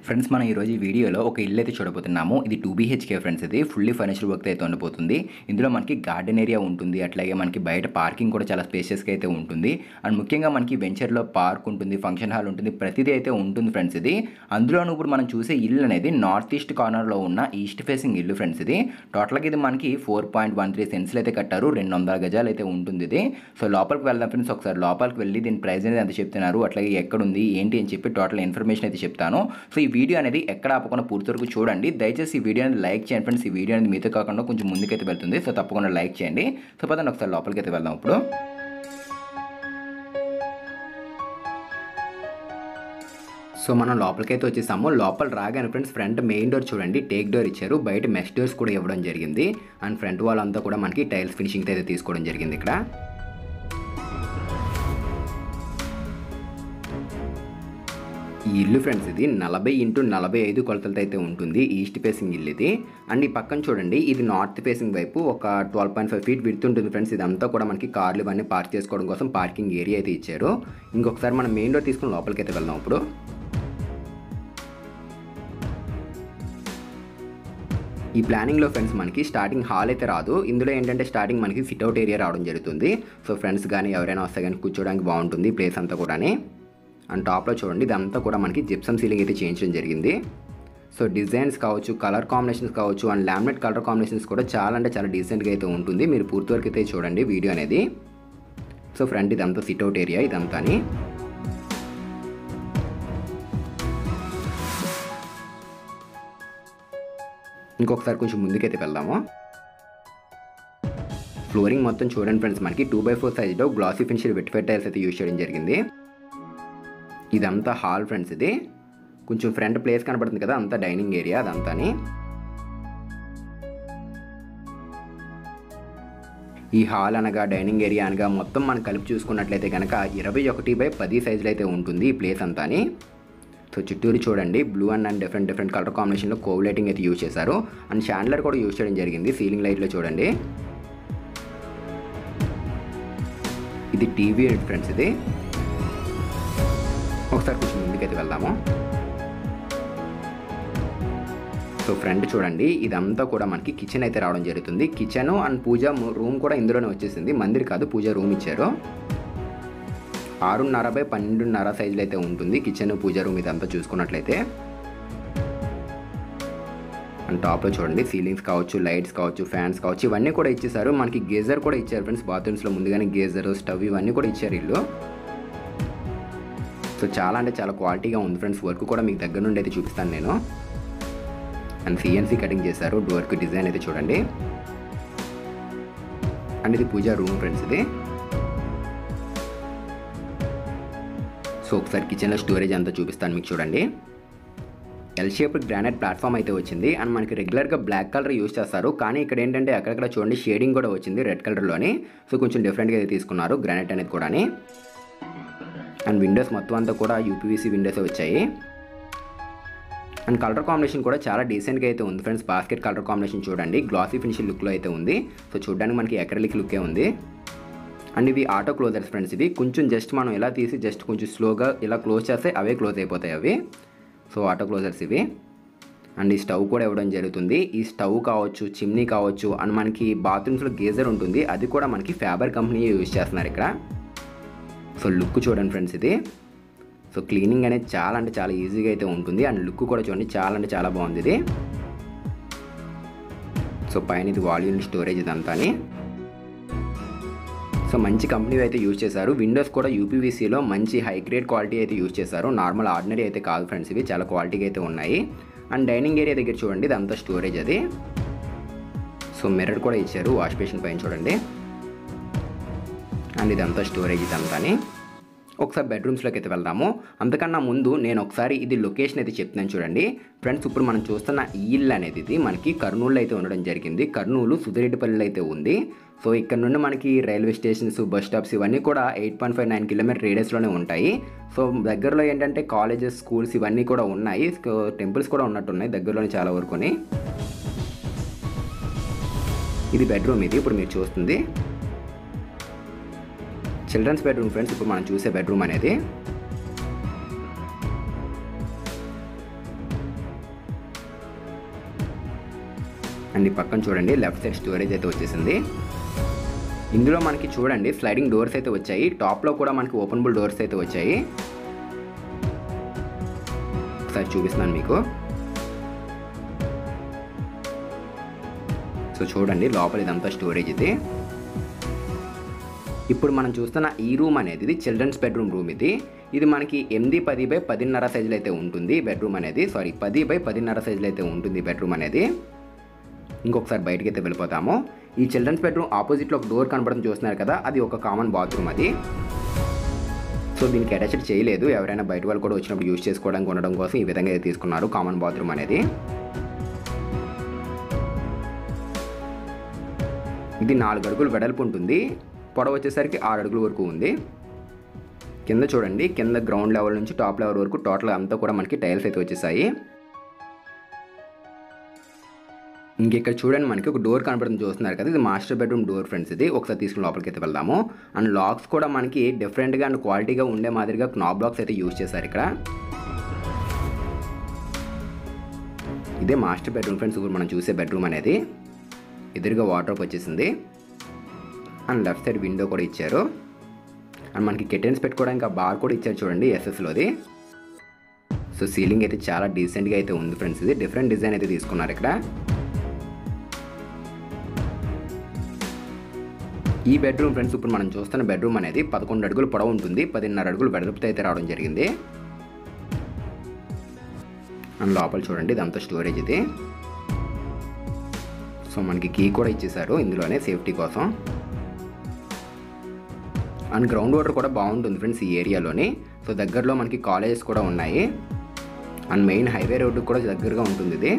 friends మనం ఈరోజు ఈ వీడియోలో ఒక ఇల్లు అయితే చూడబోతున్నాము ఇది టూ బీహెచ్కే ఫ్రెండ్స్ ఇది ఫుల్లీ ఫర్నిచర్ వర్క్ అయితే ఉండబోతుంది ఇందులో మనకి గార్డెన్ ఏరియా ఉంటుంది అట్లాగే మనకి బయట పార్కింగ్ కూడా చాలా స్పేషియస్గా అయితే ఉంటుంది అండ్ ముఖ్యంగా మనకి వెంచర్లో పార్క్ ఉంటుంది ఫంక్షన్ హాల్ ఉంటుంది ప్రతిదీ అయితే ఉంటుంది ఫ్రెండ్స్ ఇది అందులోనూ ఇప్పుడు మనం చూసే ఇల్లు అనేది నార్త్ ఈస్ట్ కార్నర్లో ఉన్న ఈస్ట్ ఫేసింగ్ ఇల్లు ఫ్రెండ్స్ ఇది టోటల్గా ఇది మనకి ఫోర్ పాయింట్ వన్ త్రీ సెన్స్లు అయితే కట్టారు రెండు వందల గజాలు అయితే ఉంటుంది ఇది సో లోపలికి వెళ్దాం ఫ్రెండ్స్ ఒకసారి లోపలికి వెళ్ళి దీని ప్రైస్ అనేది ఎంత చెప్తున్నారు అట్లాగే ఎక్కడ ఉంది ఏంటి అని చెప్పి టోటల్ ఇన్ఫర్మేషన్ అయితే చెప్తాను సో ఈ వీడియో అనేది ఎక్కడ ఆపకుండా పూర్తి వరకు చూడండి దయచేసి ఈ వీడియో అనేది లైక్ చేయండి ఫ్రెండ్స్ ఈ వీడియో అనేది మీతో కాకుండా కొంచెం ముందుకైతే వెళ్తుంది సో తప్పకుండా లైక్ చేయండి సో పదండి ఒకసారి లోపలికి అయితే వెళ్దాం ఇప్పుడు సో మనం లోపలికైతే వచ్చేసాము లోపల రాగానే ఫ్రెండ్స్ ఫ్రంట్ మెయిన్ డోర్ చూడండి టేక్ డోర్ ఇచ్చారు బయట మెష్ డోర్స్ కూడా ఇవ్వడం జరిగింది అండ్ ఫ్రంట్ వాల్ అంతా కూడా మనకి టైల్స్ ఫినిషింగ్ అయితే తీసుకోవడం జరిగింది ఇక్కడ ఈ ఇల్లు ఫ్రెండ్స్ ఇది నలభై ఇంటూ నలభై ఐదు కొలతలతో అయితే ఉంటుంది ఈస్ట్ ఫేసింగ్ ఇల్లు ఇది అండ్ ఈ పక్కన చూడండి ఇది నార్త్ ఫేసింగ్ వైపు ఒక ట్వెల్వ్ పాయింట్ ఫైవ్ ఫీట్ విడుతు ఉంటుంది ఫ్రెండ్స్ ఇదంతా కూడా మనకి కార్లు ఇవన్నీ పార్క్ చేసుకోవడం కోసం పార్కింగ్ ఏరియా అయితే ఇచ్చారు ఇంకొకసారి మనం మెయిన్ డోర్ తీసుకుని లోపలికి అయితే వెళ్దాం ఇప్పుడు ఈ ప్లానింగ్లో ఫ్రెండ్స్ మనకి స్టార్టింగ్ హాల్ అయితే రాదు ఇందులో ఏంటంటే స్టార్టింగ్ మనకి సిట్అవుట్ ఏరియా రావడం జరుగుతుంది సో ఫ్రెండ్స్ కానీ ఎవరైనా వస్తే కానీ కూర్చోడానికి బాగుంటుంది ప్లేస్ అంతా కూడాని అండ్ టాప్లో చూడండి ఇదంతా కూడా మనకి జిప్సమ్ సీలింగ్ అయితే చేయించడం జరిగింది సో డిజైన్స్ కావచ్చు కలర్ కాంబినేషన్స్ కావచ్చు అండ్ లామినేట్ కలర్ కాంబినేషన్స్ కూడా చాలా అంటే చాలా డీసెంట్గా అయితే ఉంటుంది మీరు పూర్తి వరకు అయితే చూడండి వీడియో అనేది సో ఫ్రంట్ ఇదంతా సిట్అవుట్ ఏరియా ఇదంతాని ఇంకొకసారి కొంచెం ముందుకైతే వెళ్దాము ఫ్లోరింగ్ మొత్తం చూడండి ఫ్రెండ్స్ మనకి టూ బై ఫోర్ సైజ్లో గ్లాసీ ఫినిషర్ వెట్టిఫైడ్ టైల్స్ అయితే యూజ్ చేయడం జరిగింది ఇదంతా హాల్ ఫ్రెండ్స్ ఇది కొంచెం ఫ్రంట్ ప్లేస్ కనబడుతుంది కదా అంతా డైనింగ్ ఏరియా అదంతాని ఈ హాల్ అనగా డైనింగ్ ఏరియా అనగా మొత్తం మనం కలిపి చూసుకున్నట్లయితే కనుక ఇరవై ఒకటి బై పది సైజులో అయితే ఉంటుంది ఈ ప్లేస్ అంతాని సో చుట్టూరు చూడండి blue and and different different colour కాంబినేషన్లో కోవ్ లైటింగ్ అయితే యూజ్ చేశారు అండ్ షాండ్లర్ కూడా యూజ్ చేయడం జరిగింది సీలింగ్ లైట్లో చూడండి ఇది టీవీ ఫ్రెండ్స్ ఇది ఒకసారి కొంచెం ముందుకైతే వెళ్దాము సో ఫ్రంట్ చూడండి ఇదంతా కూడా మనకి కిచెన్ అయితే రావడం జరుగుతుంది కిచెన్ అండ్ పూజ రూమ్ కూడా ఇందులోనే వచ్చేసింది మందిర్ కాదు పూజ రూమ్ ఇచ్చారు ఆరున్నర బై పన్నెండున్నర సైజులో అయితే ఉంటుంది కిచెన్ పూజ రూమ్ ఇదంతా చూసుకున్నట్లయితే అండ్ టాప్లో చూడండి సీలింగ్స్ కావచ్చు లైట్స్ కావచ్చు ఫ్యాన్స్ కావచ్చు ఇవన్నీ కూడా ఇచ్చేసారు మనకి గేజర్ కూడా ఇచ్చారు ఫ్రెండ్స్ బాత్రూమ్స్లో ముందుగానే గేజర్ స్టవ్ ఇవన్నీ కూడా ఇచ్చారు ఇల్లు సో చాలా అంటే చాలా క్వాలిటీగా ఉంది ఫ్రెండ్స్ వర్క్ కూడా మీకు దగ్గర నుండి అయితే చూపిస్తాను నేను అండ్ సిఎన్సీ కటింగ్ చేశారు డోర్కి డిజైన్ అయితే చూడండి అండ్ ఇది పూజ రూమ్ ఫ్రెండ్స్ ఇది సో ఒకసారి కిచెన్లో స్టోరేజ్ అంతా చూపిస్తాను మీకు చూడండి ఎల్ షేప్ గ్రానైట్ ప్లాట్ఫామ్ అయితే వచ్చింది అండ్ మనకి రెగ్యులర్గా బ్లాక్ కలర్ యూస్ చేస్తారు కానీ ఇక్కడ ఏంటంటే అక్కడక్కడ చూడండి షేడింగ్ కూడా వచ్చింది రెడ్ కలర్లోని సో కొంచెం డిఫరెంట్గా అయితే తీసుకున్నారు గ్రానైట్ అనేది కూడా అండ్ విండోస్ మొత్తం అంతా కూడా యూపీవీసీ విండోస్ వచ్చాయి అండ్ కలర్ కాంబినేషన్ కూడా చాలా డీసెంట్గా అయితే ఉంది ఫ్రెండ్స్ బాస్కెట్ కలర్ కాంబినేషన్ చూడండి గ్లాసీ ఫినిష్ లుక్లో అయితే ఉంది సో చూడడానికి మనకి ఎక్రలిక్ లుక్కే ఉంది అండ్ ఇవి ఆటో క్లోజర్స్ ఫ్రెండ్స్ ఇవి కొంచెం జస్ట్ మనం ఇలా తీసి జస్ట్ కొంచెం స్లోగా ఇలా క్లోజ్ చేస్తే అవే క్లోజ్ అయిపోతాయి అవి సో ఆటో క్లోజర్స్ ఇవి అండ్ ఈ స్టవ్ కూడా ఇవ్వడం జరుగుతుంది ఈ స్టవ్ కావచ్చు చిమ్నీ కావచ్చు అండ్ మనకి బాత్రూమ్స్లో గేజర్ ఉంటుంది అది కూడా మనకి ఫ్యాబర్ కంపెనీ యూజ్ చేస్తున్నారు ఇక్కడ సో లుక్ చూడండి ఫ్రెండ్స్ ఇది సో క్లీనింగ్ అనేది చాలా అంటే చాలా ఈజీగా అయితే ఉంటుంది అండ్ లుక్ కూడా చూడండి చాలా అంటే చాలా బాగుంది ఇది సో పైన ఇది వాల్యూమ్ స్టోరేజ్ ఇదంతా సో మంచి కంపెనీ అయితే యూజ్ చేశారు విండోస్ కూడా యూపీవీసీలో మంచి హై గ్రేడ్ క్వాలిటీ అయితే యూజ్ చేశారు నార్మల్ ఆర్డినరీ అయితే కాదు ఫ్రెండ్స్ ఇవి చాలా క్వాలిటీగా అయితే ఉన్నాయి అండ్ డైనింగ్ ఏరియా దగ్గర చూడండి ఇదంతా స్టోరేజ్ అది సో మిర్రర్ కూడా ఇచ్చారు వాష్ బేసిన్ పైన చూడండి అండ్ ఇదంతా స్టోరేజ్ ఇదంతాని ఒకసారి బెడ్రూమ్స్లోకి అయితే వెళ్దాము అంతకన్నా ముందు నేను ఒకసారి ఇది లొకేషన్ అయితే చెప్తున్నాను చూడండి ఫ్రెండ్స్ ఇప్పుడు మనం చూస్తున్న ఈ ఇల్లు అనేది ఇది మనకి కర్నూలులో అయితే ఉండడం జరిగింది కర్నూలు సుధిరెడ్డిపల్లిలో అయితే ఉంది సో ఇక్కడ నుండి మనకి రైల్వే స్టేషన్స్ బస్ స్టాప్స్ ఇవన్నీ కూడా eight point five nine kilometer రేడియస్లోనే ఉంటాయి సో దగ్గరలో ఏంటంటే కాలేజెస్ స్కూల్స్ ఇవన్నీ కూడా ఉన్నాయి టెంపుల్స్ కూడా ఉన్నట్టున్నాయి దగ్గరలోనే చాలా వరకుని ఇది బెడ్రూమ్ ఇది ఇప్పుడు మీరు చూస్తుంది చిల్డ్రన్స్ బెడ్రూమ్ ఫ్రెండ్స్ ఇప్పుడు మనం చూసే బెడ్రూమ్ అనేది అండ్ ఈ పక్కన చూడండి లెఫ్ట్ సైడ్ స్టోరేజ్ అయితే వచ్చేసింది ఇందులో మనకి చూడండి స్లైడింగ్ డోర్స్ అయితే వచ్చాయి టాప్లో కూడా మనకి ఓపెనబుల్ డోర్స్ అయితే వచ్చాయి ఒకసారి చూపిస్తున్నాను మీకు సో చూడండి లోపల ఇదంతా స్టోరేజ్ ఇది ఇప్పుడు మనం చూస్తున్న ఈ రూమ్ అనేది ఇది చిల్డ్రన్స్ బెడ్రూమ్ రూమ్ ఇది ఇది మనకి ఎనిమిది పది బై పదిన్నర సైజులో అయితే ఉంటుంది బెడ్రూమ్ అనేది సారీ పది బై పదిన్నర సైజులో అయితే ఉంటుంది బెడ్రూమ్ అనేది ఇంకొకసారి బయటకి అయితే వెళ్ళిపోతాము ఈ చిల్డ్రన్స్ బెడ్రూమ్ ఆపోజిట్లో ఒక డోర్ కనపడడం చూస్తున్నారు కదా అది ఒక కామన్ బాత్రూమ్ అది సో దీనికి అటాచ్డ్ చేయలేదు ఎవరైనా బయట వాళ్ళు కూడా వచ్చినప్పుడు యూజ్ చేసుకోవడానికి ఉండడం కోసం ఈ విధంగా అయితే తీసుకున్నారు కామన్ బాత్రూమ్ అనేది ఇది నాలుగు అడుగులు వెడల్పు ఉంటుంది పొడవు వచ్చేసరికి ఆరు అడుగుల వరకు ఉంది కింద చూడండి కింద గ్రౌండ్ లెవెల్ నుంచి టాప్ లెవెల్ వరకు టోటల్ అంతా కూడా మనకి టైల్స్ అయితే వచ్చేసాయి ఇంక ఇక్కడ చూడండి మనకి ఒక డోర్ కనపడుతుంది చూస్తున్నారు కదా ఇది మాస్టర్ బెడ్రూమ్ డోర్ ఫ్రెండ్స్ ఇది ఒకసారి తీసుకుని లోపలికి అయితే వెళ్దాము అండ్ లాక్స్ కూడా మనకి డిఫరెంట్గా అండ్ క్వాలిటీగా ఉండే మాదిరిగా నాబ్ లాక్స్ అయితే యూజ్ చేశారు ఇక్కడ ఇదే మాస్టర్ బెడ్రూమ్ ఫ్రెండ్స్ ఇప్పుడు మనం చూసే బెడ్రూమ్ అనేది ఎదురుగా వాటర్ వచ్చేసింది అండ్ లెఫ్ట్ సైడ్ విండో కూడా ఇచ్చారు అండ్ మనకి కెటెన్స్ పెట్టుకోవడానికి ఆ బార్ కూడా ఇచ్చారు చూడండి ఎస్ఎస్లోది సో సీలింగ్ అయితే చాలా డీసెంట్గా అయితే ఉంది ఫ్రెండ్స్ ఇది డిఫరెంట్ డిజైన్ అయితే తీసుకున్నారు ఇక్కడ ఈ బెడ్రూమ్ ఫ్రెండ్స్ ఇప్పుడు మనం చూస్తున్న బెడ్రూమ్ అనేది పదకొండు అడుగులు పొడవు ఉంటుంది పదిన్నర అడుగులు వెడల్పుతో అయితే రావడం జరిగింది అండ్ లోపల చూడండి ఇదంతా స్టోరేజ్ ఇది సో మనకి కీ కూడా ఇచ్చేసారు ఇందులోనే సేఫ్టీ కోసం అండ్ గ్రౌండ్ వాటర్ కూడా బాగుంటుంది ఫ్రెండ్స్ ఈ ఏరియాలోని సో దగ్గరలో మనకి కాలేజెస్ కూడా ఉన్నాయి అండ్ మెయిన్ హైవే రోడ్డు కూడా దగ్గరగా ఉంటుంది ఇది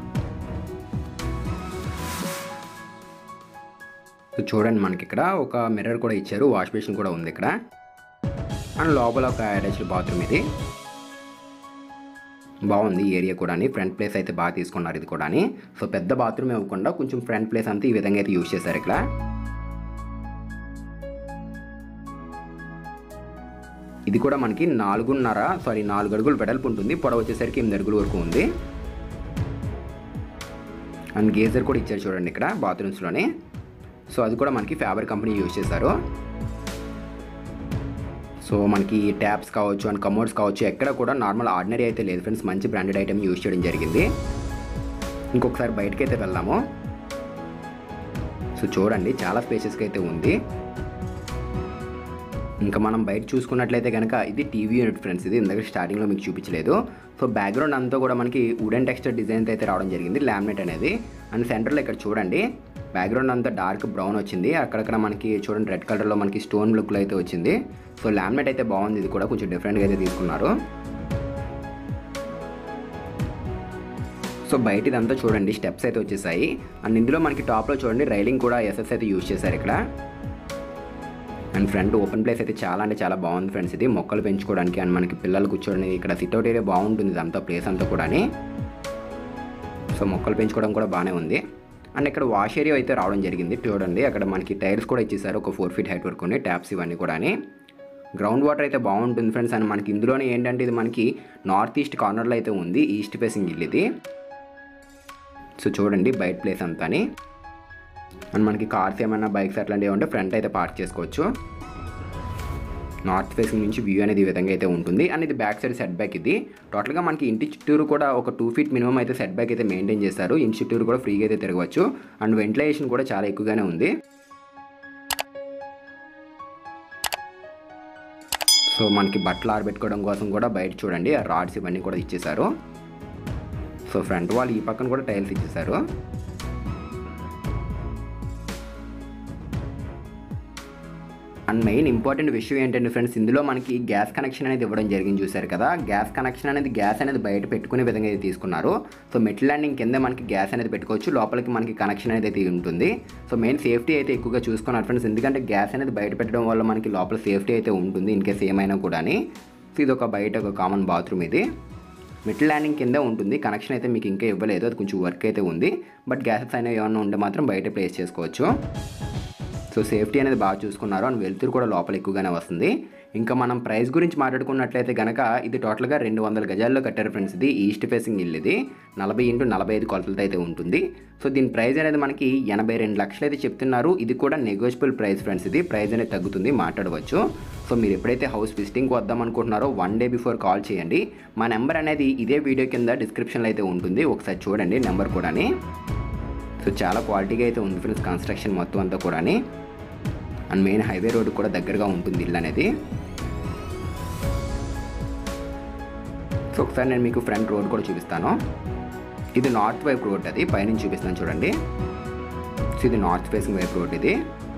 సో చూడండి మనకి ఇక్కడ ఒక మిర్రర్ కూడా ఇచ్చారు వాష్ బేసిన్ కూడా ఉంది ఇక్కడ అండ్ లోపల ఒక అటాచ్డ్ బాత్రూమ్ ఇది బాగుంది ఈ ఏరియా కూడా ఫ్రంట్ ప్లేస్ అయితే బాగా తీసుకున్నారు ఇది కూడా సో పెద్ద బాత్రూమ్ ఇవ్వకుండా కొంచెం ఫ్రంట్ ప్లేస్ అంతా ఈ విధంగా అయితే యూజ్ చేశారు ఇక్కడ ఇది కూడా మనకి నాలుగున్నర సారీ నాలుగు అడుగులు వెడల్పు ఉంటుంది పొడవు వచ్చేసరికి ఎనిమిది అడుగుల వరకు ఉంది అండ్ గేజర్ కూడా ఇచ్చారు చూడండి ఇక్కడ బాత్రూమ్స్లోనే సో అది కూడా మనకి ఫ్యాబర్ కంపెనీ యూజ్ చేశారు సో మనకి ట్యాప్స్ కావచ్చు అండ్ కమోడ్స్ కావచ్చు ఎక్కడ కూడా నార్మల్ ఆర్డినరీ అయితే లేదు ఫ్రెండ్స్ మంచి బ్రాండెడ్ ఐటమ్ యూజ్ చేయడం జరిగింది ఇంకొకసారి బయటకి అయితే వెళ్దాము సో చూడండి చాలా స్పేసెస్కి అయితే ఉంది ఇంకా మనం బయట చూసుకున్నట్లయితే కనుక ఇది టీవీ యూనిట్ ఫ్రెండ్స్ ఇది ఇందాక స్టార్టింగ్లో మీకు చూపించలేదు సో బ్యాక్గ్రౌండ్ అంతా కూడా మనకి వుడెన్ టెక్స్చర్ డిజైన్ అయితే రావడం జరిగింది లామినేట్ అనేది అండ్ సెంటర్లో ఇక్కడ చూడండి బ్యాక్గ్రౌండ్ అంతా డార్క్ బ్రౌన్ వచ్చింది అక్కడక్కడ మనకి చూడండి రెడ్ కలర్లో మనకి స్టోన్ లుక్లో అయితే వచ్చింది సో లామినేట్ అయితే బాగుంది ఇది కూడా కొంచెం డిఫరెంట్గా అయితే తీసుకున్నారు సో బయట ఇదంతా చూడండి స్టెప్స్ అయితే వచ్చేసాయి అండ్ ఇందులో మనకి టాప్లో చూడండి రైలింగ్ కూడా ఎస్ఎస్ అయితే యూజ్ చేశారు ఇక్కడ అండ్ ఫ్రంట్ ఓపెన్ ప్లేస్ అయితే చాలా అంటే చాలా బాగుంది ఫ్రెండ్స్ ఇది మొక్కలు పెంచుకోవడానికి అండ్ మనకి పిల్లలు కూర్చోడానికి ఇక్కడ సిట్అవుట్ ఏరియా బాగుంటుంది ఇదంతా ప్లేస్ అంతా కూడా సో మొక్కలు పెంచుకోవడం కూడా బాగానే ఉంది అండ్ ఇక్కడ వాష్ ఏరియా అయితే రావడం జరిగింది చూడండి అక్కడ మనకి టైర్స్ కూడా ఇచ్చేసారు ఒక ఫోర్ ఫీట్ హైట్ వరకు ట్యాప్స్ ఇవన్నీ కూడా గ్రౌండ్ వాటర్ అయితే బాగుంటుంది ఫ్రెండ్స్ అండ్ మనకి ఇందులోనే ఏంటంటే ఇది మనకి నార్త్ ఈస్ట్ కార్నర్లో అయితే ఉంది ఈస్ట్ ఫేసింగ్ ఇల్లు ఇది సో చూడండి బయట ప్లేస్ అంతా అండ్ మనకి కార్స్ ఏమైనా బైక్స్ అట్లాంటివి ఉంటే ఫ్రంట్ అయితే పార్క్ చేసుకోవచ్చు నార్త్ ఫేసింగ్ నుంచి వ్యూ అనేది ఈ విధంగా అయితే ఉంటుంది అండ్ ఇది బ్యాక్ సైడ్ సెట్ బ్యాక్ ఇది టోటల్గా మనకి ఇంటి చుట్టూరు కూడా ఒక టూ ఫీట్ మినిమం అయితే సెట్ బ్యాక్ అయితే మెయింటైన్ చేస్తారు ఇంటి చుట్టూరు కూడా ఫ్రీగా అయితే తిరగవచ్చు అండ్ వెంటిలేషన్ కూడా చాలా ఎక్కువగానే ఉంది సో మనకి బట్టలు ఆరబెట్టుకోవడం కోసం కూడా బయట చూడండి ఆ రాడ్స్ ఇవన్నీ కూడా ఇచ్చేసారు సో ఫ్రంట్ వాల్ ఈ పక్కన కూడా టైల్స్ ఇచ్చేసారు అండ్ మెయిన్ ఇంపార్టెంట్ విషయం ఏంటంటే ఫ్రెండ్స్ ఇందులో మనకి గ్యాస్ కనెక్షన్ అనేది ఇవ్వడం జరిగింది చూసారు కదా గ్యాస్ కనెక్షన్ అనేది గ్యాస్ అనేది బయట పెట్టుకునే విధంగా అయితే తీసుకున్నారు సో మెట్ ల్యాండింగ్ కింద మనకి గ్యాస్ అనేది పెట్టుకోవచ్చు లోపలికి మనకి కనెక్షన్ అనేది అయితే ఉంటుంది సో మెయిన్ సేఫ్టీ అయితే ఎక్కువగా చూసుకున్నారు ఫ్రెండ్స్ ఎందుకంటే గ్యాస్ అనేది బయట పెట్టడం వల్ల మనకి లోపల సేఫ్టీ అయితే ఉంటుంది ఇన్ కేస్ ఏమైనా కూడా సో ఇది ఒక బయట ఒక కామన్ బాత్రూమ్ ఇది మిడ్ ల్యాండింగ్ కింద ఉంటుంది కనెక్షన్ అయితే మీకు ఇంకా ఇవ్వలేదు అది కొంచెం వర్క్ అయితే ఉంది బట్ గ్యాసెస్ అయినా ఏమన్నా ఉంటే మాత్రం బయట ప్లేస్ చేసుకోవచ్చు సో సేఫ్టీ అనేది బాగా చూసుకున్నారు అండ్ వెలుతురు కూడా లోపల ఎక్కువగానే వస్తుంది ఇంకా మనం ప్రైస్ గురించి మాట్లాడుకున్నట్లయితే కనుక ఇది టోటల్గా రెండు వందల గజాల్లో కట్టారు ఫ్రెండ్స్ ఇది ఈస్ట్ ఫేసింగ్ ఇల్లు ఇది నలభై ఇంటూ నలభై ఐదు కొలతలతో అయితే ఉంటుంది సో దీని ప్రైస్ అనేది మనకి ఎనభై రెండు లక్షలు అయితే చెప్తున్నారు ఇది కూడా నెగోషియబుల్ ప్రైస్ ఫ్రెండ్స్ ఇది ప్రైస్ అనేది తగ్గుతుంది మాట్లాడవచ్చు సో మీరు ఎప్పుడైతే హౌస్ విజిటింగ్కి వద్దాం అనుకుంటున్నారో వన్ డే బిఫోర్ కాల్ చేయండి మా నెంబర్ అనేది ఇదే వీడియో కింద డిస్క్రిప్షన్లో అయితే ఉంటుంది ఒకసారి చూడండి నెంబర్ కూడాని సో చాలా క్వాలిటీగా అయితే ఉంది ఫ్రెండ్స్ కన్స్ట్రక్షన్ మొత్తం అంతా కూడాని అండ్ మెయిన్ హైవే రోడ్ కూడా దగ్గరగా ఉంటుంది ఇల్లు అనేది సో ఒకసారి నేను మీకు ఫ్రంట్ రోడ్ కూడా చూపిస్తాను ఇది నార్త్ వైపు రోడ్ అది పైనుంచి చూపిస్తాను చూడండి సో ఇది నార్త్ ఫేసింగ్ వైపు రోడ్ ఇది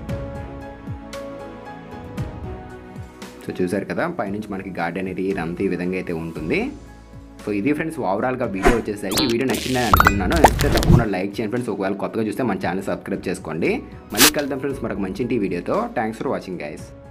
సో చూసారు కదా పైనుంచి మనకి గార్డెన్ ఇది ఇదంతా ఈ విధంగా అయితే ఉంటుంది సో ఇది ఫ్రెండ్స్ ఓవరాల్గా వీడియో వచ్చేసరికి ఈ వీడియో నచ్చిందని అనుకున్నాను నచ్చితే తప్పకుండా లైక్ చేయండి ఫ్రెండ్స్ ఒకవేళ కొత్తగా చూస్తే మన ఛానల్ సబ్స్క్రైబ్ చేసుకోండి మళ్ళీ కలుద్దాం ఫ్రెండ్స్ మరొక మంచి ఇంటి వీడియోతో థ్యాంక్స్ ఫర్ వాచింగ్ గైస్